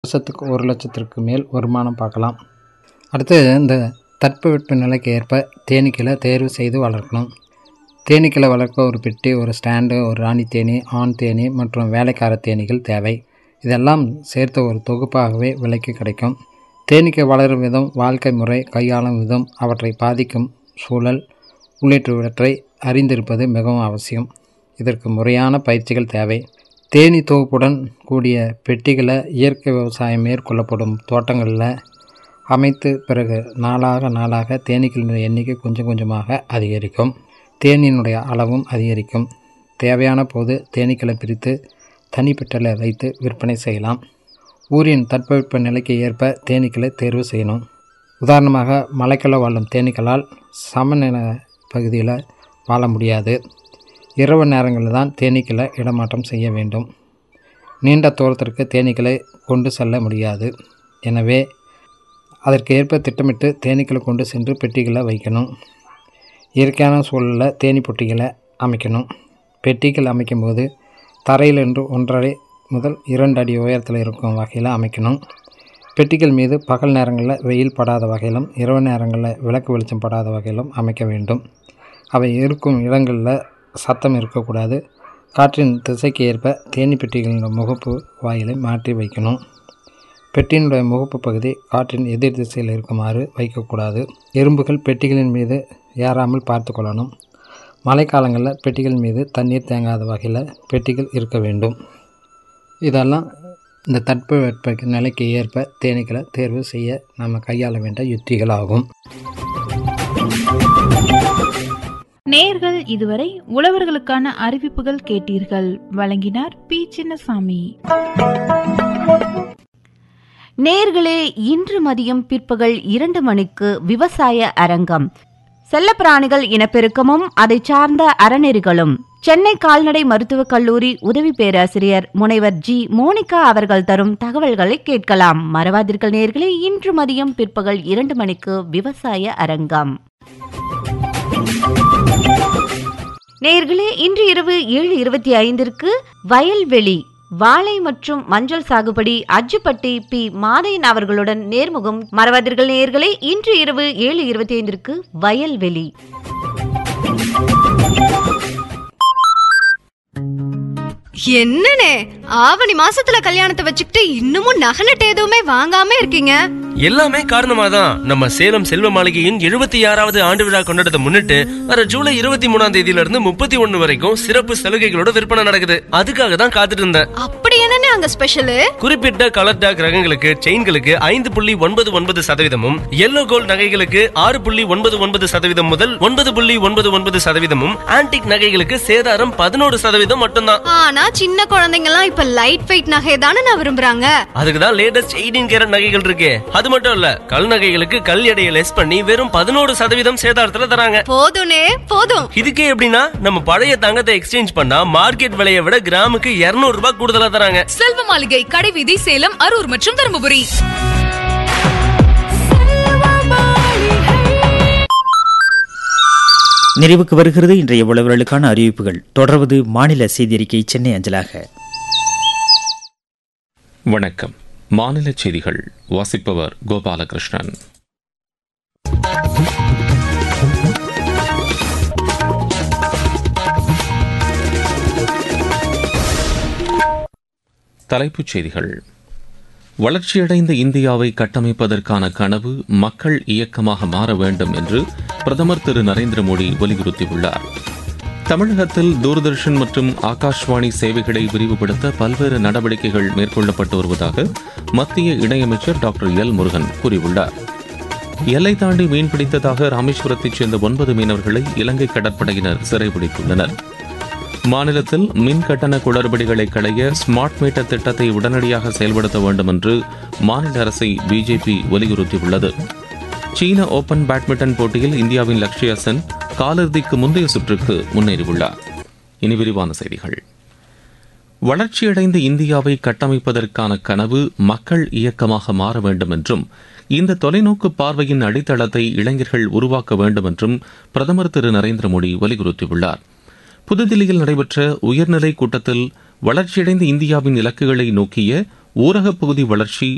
வருஷத்துக்கு ஒரு லட்சத்திற்கு மேல் வருமானம் பார்க்கலாம் அடுத்து இந்த தட்பவெட்ப நிலைக்கு ஏற்ப தேனீக்களை தேர்வு செய்து வளர்க்கணும் தேனீக்களை வளர்க்க ஒரு பெட்டி ஒரு ஸ்டாண்டு ஒரு ராணி தேனி ஆண் தேனி மற்றும் வேலைக்கார தேனீகள் தேவை இதெல்லாம் சேர்த்த ஒரு தொகுப்பாகவே விலைக்கு கிடைக்கும் தேனீக்கள் வளரும் விதம் வாழ்க்கை முறை கையாளும் விதம் அவற்றை பாதிக்கும் சூழல் உள்ளிட்டவற்றை அறிந்திருப்பது மிகவும் அவசியம் இதற்கு முறையான பயிற்சிகள் தேவை தேனீ தொகுப்புடன் கூடிய பெட்டிகளை இயற்கை விவசாயம் மேற்கொள்ளப்படும் தோட்டங்களில் அமைத்து பிறகு நாளாக நாளாக தேனீக்களின் எண்ணிக்கை கொஞ்சம் கொஞ்சமாக அதிகரிக்கும் தேனினுடைய அளவும் அதிகரிக்கும் தேவையான போது தேனீக்களை பிரித்து தனிப்பெட்டலை வைத்து விற்பனை செய்யலாம் ஊரின் தட்பவெப்ப நிலைக்கு ஏற்ப தேனீக்களை தேர்வு செய்யணும் உதாரணமாக மலைக்குள்ள வாழும் தேனீக்களால் சமநில பகுதியில் வாழ முடியாது இரவு நேரங்களில் தான் தேனீக்களை இடமாற்றம் செய்ய வேண்டும் நீண்ட தூரத்திற்கு தேனீக்களை கொண்டு செல்ல முடியாது எனவே அதற்கு ஏற்ப திட்டமிட்டு தேனீக்களை கொண்டு சென்று பெட்டிகளை வைக்கணும் இயற்கையான சூழலில் தேனி பொட்டிகளை அமைக்கணும் பெட்டிகள் அமைக்கும்போது தரையிலிருந்து ஒன்றரை முதல் இரண்டு அடி உயரத்தில் இருக்கும் வகையில் அமைக்கணும் பெட்டிகள் மீது பகல் நேரங்களில் வெயில் படாத வகையிலும் இரவு நேரங்களில் விளக்கு வெளிச்சம் படாத வகையிலும் அமைக்க வேண்டும் அவை இருக்கும் இடங்களில் சத்தம் இருக்கக்கூடாது காற்றின் திசைக்கு ஏற்ப தேனி பெட்டிகளின் முகப்பு வாயிலை மாற்றி வைக்கணும் பெட்டியினுடைய முகப்பு பகுதி காற்றின் எதிர் திசையில் இருக்குமாறு வைக்கக்கூடாது எறும்புகள் பெட்டிகளின் மீது ஏறாமல் பார்த்து கொள்ளணும் மழைக்காலங்களில் பெட்டிகள் மீது தண்ணீர் தேங்காத வகையில் பெட்டிகள் இருக்க வேண்டும் இதெல்லாம் இந்த தட்பவெட்ப நிலைக்கு ஏற்ப தேனீக்களை தேர்வு செய்ய நம்ம கையாள வேண்டிய யுத்திகளாகும் நேர்கள் இதுவரை உழவர்களுக்கான அறிவிப்புகள் கேட்டீர்கள் வழங்கினார் பி சின்னசாமி நேர்களே இன்று மதியம் பிற்பகல் இரண்டு மணிக்கு விவசாய அரங்கம் செல்லப்பிராணிகள் இனப்பெருக்கமும் அதை சார்ந்த அறநெறிகளும் சென்னை கால்நடை மருத்துவக் கல்லூரி உதவி பேராசிரியர் முனைவர் ஜி மோனிகா அவர்கள் தரும் தகவல்களை கேட்கலாம் மறவாதீர்கள் நேர்களே இன்று மதியம் பிற்பகல் இரண்டு மணிக்கு விவசாய அரங்கம் நேர்களே இன்று இரவு ஏழு இருபத்தி ஐந்திற்கு வயல்வெளி வாழை மற்றும் மஞ்சள் சாகுபடி அஜுப்பட்டி பி மாதையன் அவர்களுடன் நேர்முகம் மறவாதீர்கள் நேயர்களே இன்று இரவு ஏழு இருபத்தி ஐந்திற்கு வயல்வெளி என்னனே ஆவணி மாசத்துல கல்யாணத்தை வச்சுக்கிட்டு இன்னமும் நகை நட்டு எதுவுமே வாங்காம இருக்கீங்க எல்லாமே காரணமா தான் நம்ம சேலம் செல்வ மாளிகையின் எழுபத்தி ஆறாவது ஆண்டு விழா கொண்டாடத்தை முன்னிட்டு வர ஜூலை இருபத்தி மூணாம் தேதியில இருந்து முப்பத்தி ஒண்ணு வரைக்கும் சிறப்பு சலுகைகளோட விற்பனை நடக்குது அதுக்காக தான் காத்துட்டு இருந்தேன் அப்படி என்னனே அங்க ஸ்பெஷல் குறிப்பிட்ட கலர் டாக் ரகங்களுக்கு செயின்களுக்கு ஐந்து புள்ளி ஒன்பது ஒன்பது சதவீதமும் எல்லோ கோல்ட் நகைகளுக்கு ஆறு புள்ளி ஒன்பது ஒன்பது சதவீதம் முதல் ஒன்பது புள்ளி ஒன்பது ஒன்பது சதவீதமும் ஆன்டிக் நகைகளுக்கு சேதாரம் பதினோரு சதவீதம் மட்டும்தான் ஆனா சின்ன குழந்தைங்க எல்லாம் இப்ப லைட் வெயிட் நகை தானே நான் விரும்புறாங்க அதுக்கு தான் லேட்டஸ்ட் எயிட்டீன் கேரட் நகைகள் இருக்கு அது மட்டும் இல்ல கல் நகைகளுக்கு கல் எடையை லெஸ் பண்ணி வெறும் பதினோரு சதவீதம் சேதாரத்துல தராங்க போதும்னே போதும் இதுக்கே எப்படின்னா நம்ம பழைய தங்கத்தை எக்ஸ்சேஞ்ச் பண்ணா மார்க்கெட் விலையை விட கிராமுக்கு 200 ரூபாய் கூடுதலா தராங்க செல்வ மாளிகை கடைவீதி சேலம் அரூர் மற்றும் தருமபுரி நிறைவுக்கு வருகிறது இன்றைய உழவர்களுக்கான அறிவிப்புகள் தொடர்வது மாநில செய்தியறிக்கை சென்னை அஞ்சலாக வணக்கம் மாநில செய்திகள் வாசிப்பவர் கோபாலகிருஷ்ணன் தலைப்புச் செய்திகள் வளர்ச்சியடைந்த இந்தியாவை கட்டமைப்பதற்கான கனவு மக்கள் இயக்கமாக மாற வேண்டும் என்று பிரதமர் திரு நரேந்திர மோடி வலியுறுத்தியுள்ளார் தமிழகத்தில் தூர்தர்ஷன் மற்றும் ஆகாஷ்வாணி சேவைகளை விரிவுபடுத்த பல்வேறு நடவடிக்கைகள் மேற்கொள்ளப்பட்டு வருவதாக மத்திய இணையமைச்சர் டாக்டர் எல் முருகன் கூறியுள்ளார் எல்லை தாண்டி மீன்பிடித்ததாக ராமேஸ்வரத்தைச் சேர்ந்த ஒன்பது மீனவர்களை இலங்கை கடற்படையினர் சிறைபிடித்துள்ளனர் மாநிலத்தில் மின் கட்டண குளறுபடிகளை களைய ஸ்மார்ட் மீட்டர் திட்டத்தை உடனடியாக செயல்படுத்த வேண்டும் என்று மாநில அரசை பிஜேபி வலியுறுத்தியுள்ளது சீன ஓபன் பேட்மிண்டன் போட்டியில் இந்தியாவின் லக்ஷ்யா சென் காலிறுதிக்கு முந்தைய சுற்றுக்கு முன்னேறியுள்ளார் இனி விரிவான செய்திகள் வளர்ச்சியடைந்த இந்தியாவை கட்டமைப்பதற்கான கனவு மக்கள் இயக்கமாக மாற வேண்டும் என்றும் இந்த தொலைநோக்கு பார்வையின் அடித்தளத்தை இளைஞர்கள் உருவாக்க வேண்டும் என்றும் பிரதமர் திரு நரேந்திர மோடி வலியுறுத்தியுள்ளார் புதுதில்லியில் நடைபெற்ற உயர்நிலை கூட்டத்தில் வளர்ச்சியடைந்த இந்தியாவின் இலக்குகளை நோக்கிய ஊரகப் பகுதி வளர்ச்சி